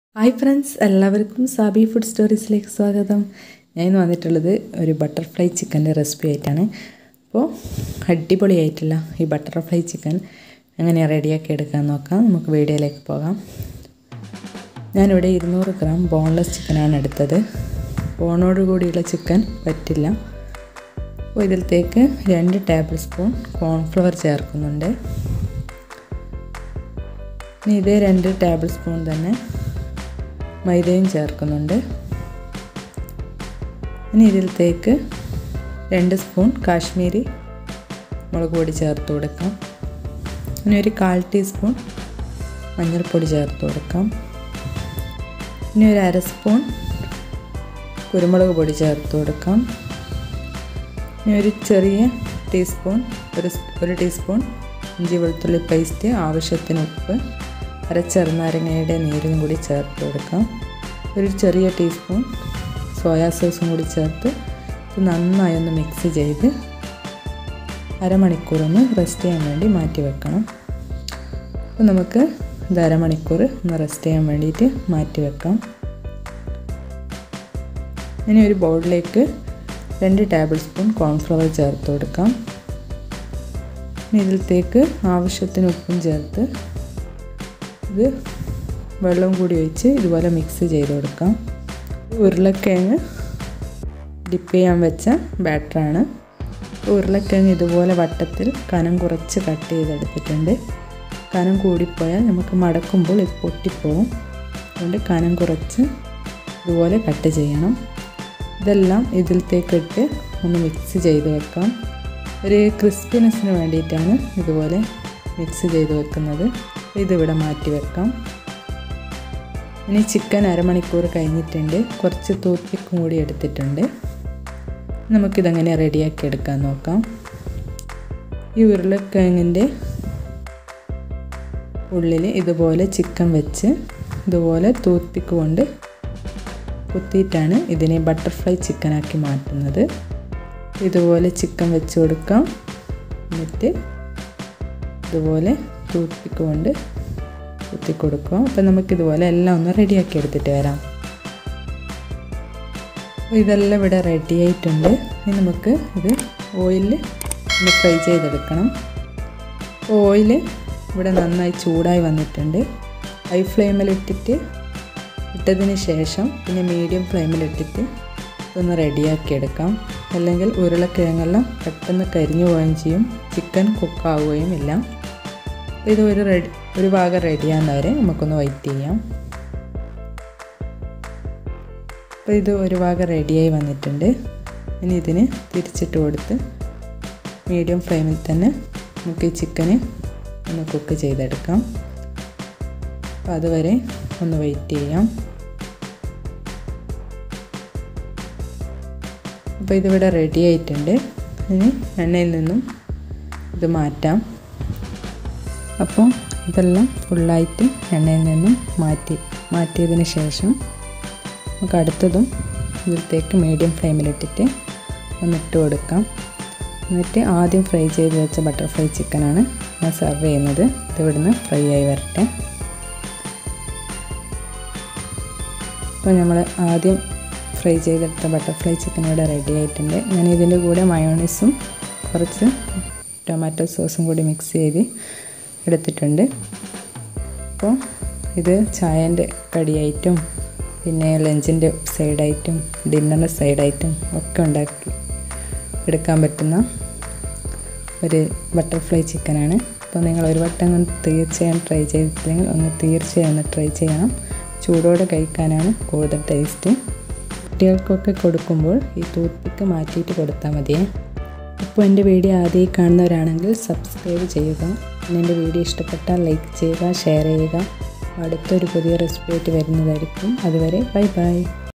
hi friends എല്ലാവർക്കും Sabi food സ്റ്റോറീസിലേക്ക് സ്വാഗതം ഞാൻ ഇന്ന് വന്നിട്ടുള്ളത് ഒരു ബട്ടർഫ്ലൈ ചിക്കൻ്റെ റെസിപ്പി ആയിട്ടാണ് അപ്പോൾ അടിപൊളിയായിട്ടുള്ള ഈ ബട്ടർഫ്ലൈ ചിക്കൻ എങ്ങനെയാണ് റെഡിയാക്കി എടുക്കാൻ നോക്കാം നമുക്ക് വീഡിയോയിലേക്ക് പോകാം ഞാനിവിടെ ഇരുന്നൂറ് ഗ്രാം ബോൺലെസ് ചിക്കനാണ് എടുത്തത് ബോണോട് കൂടിയുള്ള ചിക്കൻ പറ്റില്ല അപ്പോൾ ഇതിലത്തേക്ക് രണ്ട് ടേബിൾ സ്പൂൺ കോൺഫ്ലവർ ചേർക്കുന്നുണ്ട് ഇനി ഇതേ രണ്ട് ടേബിൾ സ്പൂൺ തന്നെ മൈദയും ചേർക്കുന്നുണ്ട് ഇനി ഇതിലത്തേക്ക് രണ്ട് സ്പൂൺ കാശ്മീരി മുളക് പൊടി ചേർത്ത് കൊടുക്കാം ഇനി ഒരു കാൽ ടീസ്പൂൺ മഞ്ഞൾപ്പൊടി ചേർത്ത് കൊടുക്കാം ഇനി ഒരു അര സ്പൂൺ കുരുമുളക് പൊടി ചേർത്ത് കൊടുക്കാം ഇനി ഒരു ചെറിയ ടീസ്പൂൺ ഒരു ഒരു ടീസ്പൂൺ ഇഞ്ചി വെളുത്തുള്ളി പേസ്റ്റ് ആവശ്യത്തിന് ഉപ്പ് അര ചെറുനാരങ്ങയുടെ നീരും കൂടി ചേർത്ത് കൊടുക്കാം ഒരു ചെറിയ ടീസ്പൂൺ സോയാ സോസും കൂടി ചേർത്ത് ഇത് നന്നായി ഒന്ന് മിക്സ് ചെയ്ത് അരമണിക്കൂറൊന്ന് റെസ്റ്റ് ചെയ്യാൻ വേണ്ടി മാറ്റി വെക്കണം അപ്പോൾ നമുക്ക് ഇത് അരമണിക്കൂർ ഒന്ന് റെസ്റ്റ് ചെയ്യാൻ വേണ്ടിയിട്ട് മാറ്റി വെക്കാം ഇനി ഒരു ബൗളിലേക്ക് രണ്ട് ടേബിൾ സ്പൂൺ കോൺഫ്ലവർ ചേർത്ത് കൊടുക്കാം ഇനി ഇതിലത്തേക്ക് ആവശ്യത്തിന് ഉപ്പും ചേർത്ത് ഇത് വെള്ളം കൂടി ഒഴിച്ച് ഇതുപോലെ മിക്സ് ചെയ്ത് കൊടുക്കാം ഉരുളക്കിഴങ്ങ് ഡിപ്പ് ചെയ്യാൻ വെച്ച ബാറ്ററാണ് ഉരുളക്കിഴങ്ങ് ഇതുപോലെ വട്ടത്തിൽ കനം കുറച്ച് കട്ട് ചെയ്തെടുത്തിട്ടുണ്ട് കനം കൂടിപ്പോയാൽ നമുക്ക് മടക്കുമ്പോൾ ഇത് പൊട്ടിപ്പോവും അതുകൊണ്ട് കനം കുറച്ച് ഇതുപോലെ കട്ട് ചെയ്യണം ഇതെല്ലാം ഇതിലത്തേക്കിട്ട് ഒന്ന് മിക്സ് ചെയ്ത് വെക്കാം ഒരു ക്രിസ്പിനെസ്സിന് വേണ്ടിയിട്ടാണ് ഇതുപോലെ മിക്സ് ചെയ്ത് വെക്കുന്നത് ഇതിവിടെ മാറ്റി വെക്കാം ഇനി ചിക്കൻ അരമണിക്കൂർ കഴിഞ്ഞിട്ടുണ്ട് കുറച്ച് തൂത്തിക്കും കൂടി എടുത്തിട്ടുണ്ട് നമുക്കിതെങ്ങനെ റെഡിയാക്കി എടുക്കാൻ നോക്കാം ഈ ഉരുളക്കിഴങ്ങിൻ്റെ ഉള്ളിൽ ഇതുപോലെ ചിക്കൻ വെച്ച് ഇതുപോലെ തൂത്തിക്ക് കൊണ്ട് കുത്തിയിട്ടാണ് ഇതിനെ ബട്ടർഫ്ലൈ ചിക്കനാക്കി മാറ്റുന്നത് ഇതുപോലെ ചിക്കൻ വെച്ച് കൊടുക്കാം എന്നിട്ട് ഇതുപോലെ തൂത്തിക്ക് കൊണ്ട് കുത്തി കൊടുക്കുക അപ്പം നമുക്കിതുപോലെ എല്ലാം ഒന്ന് റെഡിയാക്കി എടുത്തിട്ട് വരാം അപ്പോൾ ഇതെല്ലാം ഇവിടെ റെഡി ആയിട്ടുണ്ട് ഇനി നമുക്ക് ഇത് ഓയിലിൽ ഒന്ന് ഫ്രൈ ചെയ്തെടുക്കണം ഓയിൽ ഇവിടെ നന്നായി ചൂടായി വന്നിട്ടുണ്ട് ഹൈ ഫ്ലെയിമിലിട്ടിട്ട് ഇട്ടതിന് ശേഷം പിന്നെ മീഡിയം ഫ്ലെയിമിലിട്ടിട്ട് ഇതൊന്ന് റെഡിയാക്കി എടുക്കാം അല്ലെങ്കിൽ ഉരുളക്കിഴങ്ങെല്ലാം പെട്ടെന്ന് കരിഞ്ഞു പോവുകയും ചെയ്യും ചിക്കൻ കുക്കാവുകയും ഇല്ല ഇത് ഒരു റെഡി ഒരു ഭാഗം റെഡിയാകുന്നവരെ നമുക്കൊന്ന് വെയിറ്റ് ചെയ്യാം അപ്പോൾ ഇത് ഒരു ഭാഗം റെഡിയായി വന്നിട്ടുണ്ട് ഇനി ഇതിന് തിരിച്ചിട്ട് കൊടുത്ത് മീഡിയം ഫ്ലെയിമിൽ തന്നെ നമുക്ക് ഈ ചിക്കന് ഒന്ന് കുക്ക് ചെയ്തെടുക്കാം അപ്പോൾ അതുവരെ ഒന്ന് വെയിറ്റ് ചെയ്യാം അപ്പോൾ ഇതിവിടെ റെഡി ആയിട്ടുണ്ട് ഇനി എണ്ണയിൽ നിന്നും ഇത് മാറ്റാം അപ്പോൾ ഇതെല്ലാം ഫുള്ളായിട്ട് എണ്ണയിൽ നിന്നും മാറ്റി മാറ്റിയതിന് ശേഷം നമുക്ക് അടുത്തതും ഇതിലത്തേക്ക് മീഡിയം ഫ്ലെയിമിലിട്ടിട്ട് ഒന്നിട്ട് കൊടുക്കാം എന്നിട്ട് ആദ്യം ഫ്രൈ ചെയ്ത് വെച്ച ബട്ടർഫ്ലൈ ചിക്കനാണ് ഞാൻ സെർവ് ചെയ്യുന്നത് ഇത് ഇവിടുന്ന് ഫ്രൈ ആയി വരട്ടെ അപ്പോൾ നമ്മൾ ആദ്യം ഫ്രൈ ചെയ്തെടുത്ത ബട്ടർഫ്ലൈ ചിക്കൻ ഇവിടെ റെഡി ആയിട്ടുണ്ട് ഞാൻ ഇതിൻ്റെ കൂടെ മയോണീസും കുറച്ച് ടൊമാറ്റോ സോസും കൂടി മിക്സ് ചെയ്ത് എടുത്തിട്ടുണ്ട് അപ്പോൾ ഇത് ചായൻ്റെ കടിയായിട്ടും പിന്നെ ലഞ്ചിൻ്റെ സൈഡായിട്ടും ഡിന്നറിൻ്റെ സൈഡായിട്ടും ഒക്കെ ഉണ്ടാക്കി എടുക്കാൻ പറ്റുന്ന ഒരു ബട്ടർഫ്ലൈ ചിക്കനാണ് അപ്പോൾ നിങ്ങൾ ഒരു വട്ടം തീർച്ചയായും ട്രൈ ചെയ്തിട്ടില്ലെങ്കിൽ ഒന്ന് തീർച്ചയായും ഒന്ന് ട്രൈ ചെയ്യണം ചൂടോടെ കഴിക്കാനാണ് കൂടുതൽ ടേസ്റ്റ് കുട്ടികൾക്കൊക്കെ കൊടുക്കുമ്പോൾ ഈ ടൂത്ത് മാറ്റിയിട്ട് കൊടുത്താൽ മതിയേ ഇപ്പോൾ എൻ്റെ വീഡിയോ ആദ്യമായി കാണുന്നവരാണെങ്കിൽ സബ്സ്ക്രൈബ് ചെയ്യുക പിന്നെ എൻ്റെ വീഡിയോ ഇഷ്ടപ്പെട്ടാൽ ലൈക്ക് ചെയ്യുക ഷെയർ ചെയ്യുക അടുത്തൊരു പുതിയ റെസിപ്പി ആയിട്ട് വരുന്നതായിരിക്കും അതുവരെ ബൈ ബൈ